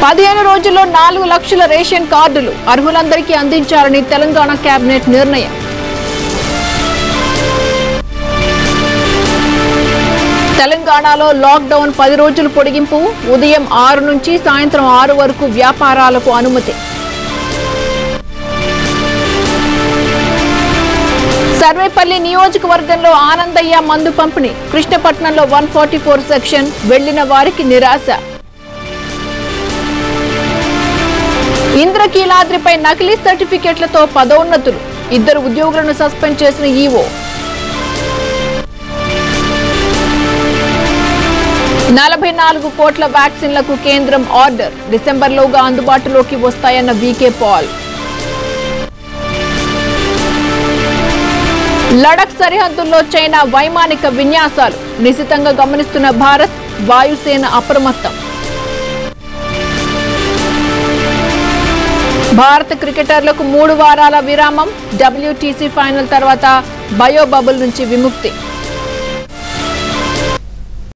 పదిహేను రోజుల్లో నాలుగు లక్షల రేషన్ కార్డులు అర్హులందరికీ అందించాలని తెలంగాణ కేబినెట్ నిర్ణయం తెలంగాణలో లాక్డౌన్ పది రోజులు పొడిగింపు ఉదయం ఆరు నుంచి సాయంత్రం ఆరు వరకు వ్యాపారాలకు అనుమతి సర్వేపల్లి నియోజకవర్గంలో ఆనందయ్య మందు పంపిణీ కృష్ణపట్నంలో వన్ ఫార్టీ ఫోర్ సెక్షన్ వెళ్లిన వారికి నిరాశ ఇంద్రకీలాద్రిపై నకిలీ సర్టిఫికెట్లతో పదోన్నతులు ఇద్దరు ఉద్యోగులను సస్పెండ్ చేసిన ఈవో నలభై నాలుగు కోట్ల వ్యాక్సిన్లకు కేంద్రం ఆర్డర్ డిసెంబర్లోగా అందుబాటులోకి వస్తాయన్న వీకే పాల్ లడక్ సరిహద్దుల్లో చైనా వైమానిక విన్యాసాలు నిశితంగా గమనిస్తున్న భారత్ వాయుసేన అప్రమత్తం భారత క్రికెటర్లకు మూడు వారాల విరామం డబ్ల్యూటీసీ ఫైనల్ తర్వాత బయో బబుల్ నుంచి విముక్తి